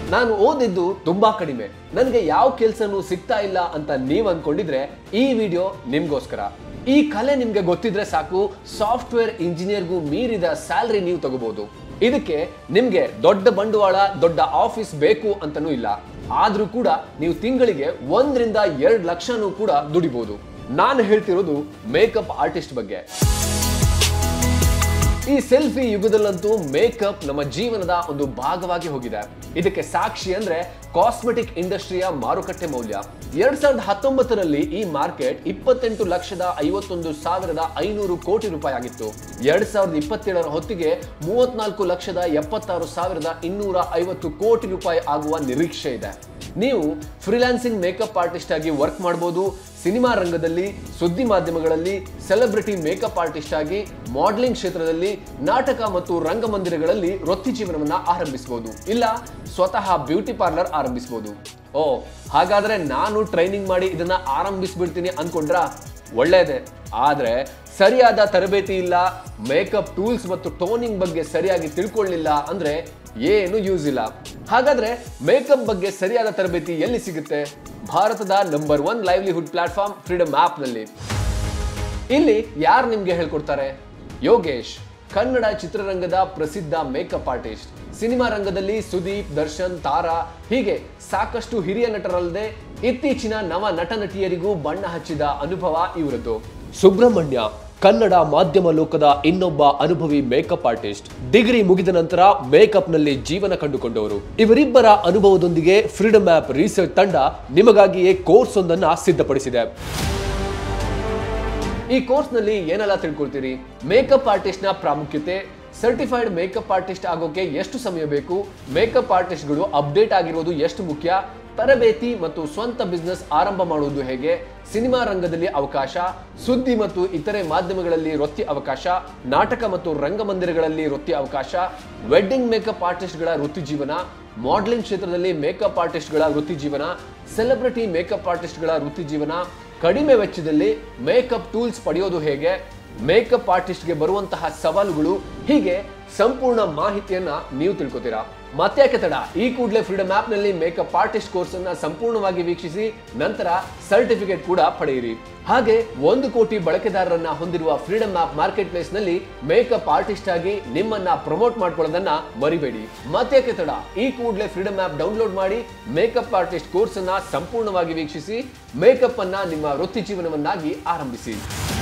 ನಾನು ಓದಿದ್ದು ತುಂಬಾ ಕಡಿಮೆ ನನಗೆ ಯಾವ ಕೆಲಸನೂ ಸಿಗ್ತಾ ಇಲ್ಲ ಅಂತ ನೀವ್ ಅನ್ಕೊಂಡಿದ್ರೆ ಈ ವಿಡಿಯೋ ನಿಮ್ಗೋಸ್ಕರ ಈ ಕಲೆ ನಿಮ್ಗೆ ಗೊತ್ತಿದ್ರೆ ಸಾಕು ಸಾಫ್ಟ್ವೇರ್ ಇಂಜಿನಿಯರ್ಗೂ ಮೀರಿದ ಸ್ಯಾಲ್ರಿ ನೀವು ತಗೋಬಹುದು ಇದಕ್ಕೆ ನಿಮ್ಗೆ ದೊಡ್ಡ ಬಂಡವಾಳ ದೊಡ್ಡ ಆಫೀಸ್ ಬೇಕು ಅಂತನೂ ಇಲ್ಲ ಆದ್ರೂ ಕೂಡ ನೀವು ತಿಂಗಳಿಗೆ ಒಂದರಿಂದ ಎರಡು ಲಕ್ಷನೂ ಕೂಡ ದುಡಿಬಹುದು ನಾನು ಹೇಳ್ತಿರೋದು ಮೇಕಪ್ ಆರ್ಟಿಸ್ಟ್ ಬಗ್ಗೆ ಈ ಸೆಲ್ಫಿ ಯುಗದಲ್ಲಂತೂ ಮೇಕಪ್ ನಮ್ಮ ಜೀವನದ ಒಂದು ಭಾಗವಾಗಿ ಹೋಗಿದೆ ಇದಕ್ಕೆ ಸಾಕ್ಷಿ ಅಂದ್ರೆ ಕಾಸ್ಮೆಟಿಕ್ ಇಂಡಸ್ಟ್ರಿಯ ಮಾರುಕಟ್ಟೆ ಮೌಲ್ಯ ಎರಡ್ ಸಾವಿರದ ಹತ್ತೊಂಬತ್ತರಲ್ಲಿ ಈ ಮಾರ್ಕೆಟ್ ಇಪ್ಪತ್ತೆಂಟು ಲಕ್ಷದ ಐವತ್ತೊಂದು ಸಾವಿರದ ಐನೂರು ಕೋಟಿ ರೂಪಾಯಿ ಆಗಿತ್ತು ಎರಡ್ ಸಾವಿರದ ಇಪ್ಪತ್ತೇಳರ ಹೊತ್ತಿಗೆ ಮೂವತ್ನಾಲ್ಕು ಲಕ್ಷದ ಎಪ್ಪತ್ತಾರು ಸಾವಿರದ ಇನ್ನೂರ ಐವತ್ತು ಕೋಟಿ ರೂಪಾಯಿ ಆಗುವ ನಿರೀಕ್ಷೆ ಇದೆ ನೀವು ಫ್ರೀಲಾನ್ಸಿಂಗ್ ಮೇಕಪ್ ಆರ್ಟಿಸ್ಟ್ ಆಗಿ ವರ್ಕ್ ಮಾಡಬಹುದು ಸಿನಿಮಾ ರಂಗದಲ್ಲಿ ಸುದ್ದಿ ಮಾಧ್ಯಮಗಳಲ್ಲಿ ಸೆಲೆಬ್ರಿಟಿ ಮೇಕಪ್ ಆರ್ಟಿಸ್ಟ್ ಆಗಿ ಮಾಡೆಲಿಂಗ್ ಕ್ಷೇತ್ರದಲ್ಲಿ ನಾಟಕ ಮತ್ತು ರಂಗಮಂದಿರಗಳಲ್ಲಿ ವೃತ್ತಿ ಜೀವನವನ್ನ ಆರಂಭಿಸಬಹುದು ಇಲ್ಲ ಸ್ವತಃ ಬ್ಯೂಟಿ ಪಾರ್ಲರ್ ಆರಂಭಿಸಬಹುದು ಓ ಹಾಗಾದ್ರೆ ನಾನು ಟ್ರೈನಿಂಗ್ ಮಾಡಿ ಇದನ್ನ ಆರಂಭಿಸ್ಬಿಡ್ತೀನಿ ಅನ್ಕೊಂಡ್ರಾ ಒಳ್ಳೇದೆ ಆದ್ರೆ ಸರಿಯಾದ ತರಬೇತಿ ಇಲ್ಲ ಮೇಕಪ್ ಟೂಲ್ಸ್ ಮತ್ತು ಟೋನಿಂಗ್ ಬಗ್ಗೆ ಸರಿಯಾಗಿ ತಿಳ್ಕೊಳ್ಳಿಲ್ಲ ಅಂದ್ರೆ ಏನು ಯೂಸ್ ಇಲ್ಲ ಹಾಗಾದ್ರೆ ಮೇಕಪ್ ಬಗ್ಗೆ ಸರಿಯಾದ ತರಬೇತಿ ಎಲ್ಲಿ ಸಿಗುತ್ತೆ ಭಾರತದ number one livelihood platform freedom app ನಲ್ಲಿ ಇಲ್ಲಿ ಯಾರು ನಿಮ್ಗೆ ಹೇಳ್ಕೊಡ್ತಾರೆ ಯೋಗೇಶ್ ಕನ್ನಡ ಚಿತ್ರರಂಗದ ಪ್ರಸಿದ್ಧ ಮೇಕಪ್ ಆರ್ಟಿಸ್ಟ್ ಸಿನಿಮಾ ರಂಗದಲ್ಲಿ ಸುದೀಪ್ ದರ್ಶನ್ ತಾರಾ ಹೀಗೆ ಸಾಕಷ್ಟು ಹಿರಿಯ ನಟರಲ್ಲದೆ ಇತ್ತೀಚಿನ ನವ ನಟ ನಟಿಯರಿಗೂ ಬಣ್ಣ ಹಚ್ಚಿದ ಅನುಭವ ಇವರದ್ದು ಸುಬ್ರಹ್ಮಣ್ಯ ಕನ್ನಡ ಮಾಧ್ಯಮ ಲೋಕದ ಇನ್ನೊಬ್ಬ ಅನುಭವಿ ಮೇಕಪ್ ಆರ್ಟಿಸ್ಟ್ ಡಿಗ್ರಿ ಮುಗಿದ ನಂತರ ಮೇಕಪ್ ನಲ್ಲಿ ಜೀವನ ಕಂಡುಕೊಂಡವರು ಇವರಿಬ್ಬರ ಅನುಭವದೊಂದಿಗೆ ಫ್ರೀಡಮ್ ಆಪ್ ರಿಸರ್ಚ್ ತಂಡ ನಿಮಗಾಗಿಯೇ ಕೋರ್ಸ್ ಒಂದನ್ನ ಸಿದ್ಧಪಡಿಸಿದೆ ಈ ಕೋರ್ಸ್ ನಲ್ಲಿ ಏನೆಲ್ಲ ತಿಳ್ಕೊಳ್ತೀರಿ ಮೇಕಪ್ ಆರ್ಟಿಸ್ಟ್ ನ ಪ್ರಾಮುಖ್ಯತೆ ಸರ್ಟಿಫೈಡ್ ಮೇಕಪ್ ಆರ್ಟಿಸ್ಟ್ ಆಗೋಕೆ ಎಷ್ಟು ಸಮಯ ಬೇಕು ಮೇಕಪ್ ಆರ್ಟಿಸ್ಟ್ಗಳು ಅಪ್ಡೇಟ್ ಆಗಿರೋದು ಎಷ್ಟು ಮುಖ್ಯ ತರಬೇತಿ ಮತ್ತು ಸ್ವಂತ ಬಿಸ್ನೆಸ್ ಆರಂಭ ಮಾಡುವುದು ಹೇಗೆ ಸಿನಿಮಾ ರಂಗದಲ್ಲಿ ಅವಕಾಶ ಸುದ್ದಿ ಮತ್ತು ಇತರೆ ಮಾಧ್ಯಮಗಳಲ್ಲಿ ವೃತ್ತಿ ಅವಕಾಶ ನಾಟಕ ಮತ್ತು ರಂಗಮಂದಿರಗಳಲ್ಲಿ ವೃತ್ತಿ ಅವಕಾಶ ವೆಡ್ಡಿಂಗ್ ಮೇಕಪ್ ಆರ್ಟಿಸ್ಟ್ಗಳ ವೃತ್ತಿ ಜೀವನ ಮಾಡೆಲಿಂಗ್ ಕ್ಷೇತ್ರದಲ್ಲಿ ಮೇಕಪ್ ಆರ್ಟಿಸ್ಟ್ಗಳ ವೃತ್ತಿ ಜೀವನ ಸೆಲೆಬ್ರಿಟಿ ಮೇಕಪ್ ಆರ್ಟಿಸ್ಟ್ಗಳ ವೃತ್ತಿ ಜೀವನ ಕಡಿಮೆ ವೆಚ್ಚದಲ್ಲಿ ಮೇಕಪ್ ಟೂಲ್ಸ್ ಪಡೆಯೋದು ಹೇಗೆ ಮೇಕಪ್ ಆರ್ಟಿಸ್ಟ್ಗೆ ಬರುವಂತಹ ಸವಾಲುಗಳು ಹೀಗೆ ಸಂಪೂರ್ಣ ಮಾಹಿತಿಯನ್ನ ನೀವು ತಿಳ್ಕೊತೀರಾ ಮತ್ತ್ಯಾಕೆ ತಡ ಈ ಕೂಡಲೇ ಫ್ರೀಡಮ್ ಆಪ್ ನಲ್ಲಿ ಮೇಕಪ್ ಆರ್ಟಿಸ್ಟ್ ಕೋರ್ಸ್ ಅನ್ನ ಸಂಪೂರ್ಣವಾಗಿ ವೀಕ್ಷಿಸಿ ನಂತರ ಸರ್ಟಿಫಿಕೇಟ್ ಕೂಡ ಪಡೆಯಿರಿ ಹಾಗೆ ಒಂದು ಕೋಟಿ ಬಳಕೆದಾರರನ್ನ ಹೊಂದಿರುವ ಫ್ರೀಡಮ್ ಆಪ್ ಮಾರ್ಕೆಟ್ ಪ್ಲೇಸ್ ನಲ್ಲಿ ಮೇಕಪ್ ಆರ್ಟಿಸ್ಟ್ ಆಗಿ ನಿಮ್ಮನ್ನ ಪ್ರಮೋಟ್ ಮಾಡ್ಕೊಳ್ಳೋದನ್ನ ಮರಿಬೇಡಿ ಮತ್ತ್ಯಾಕೆ ತಡ ಈ ಕೂಡಲೇ ಫ್ರೀಡಮ್ ಆಪ್ ಡೌನ್ಲೋಡ್ ಮಾಡಿ ಮೇಕಪ್ ಆರ್ಟಿಸ್ಟ್ ಕೋರ್ಸ್ ಅನ್ನ ಸಂಪೂರ್ಣವಾಗಿ ವೀಕ್ಷಿಸಿ ಮೇಕಪ್ ಅನ್ನ ನಿಮ್ಮ ವೃತ್ತಿ ಜೀವನವನ್ನಾಗಿ ಆರಂಭಿಸಿ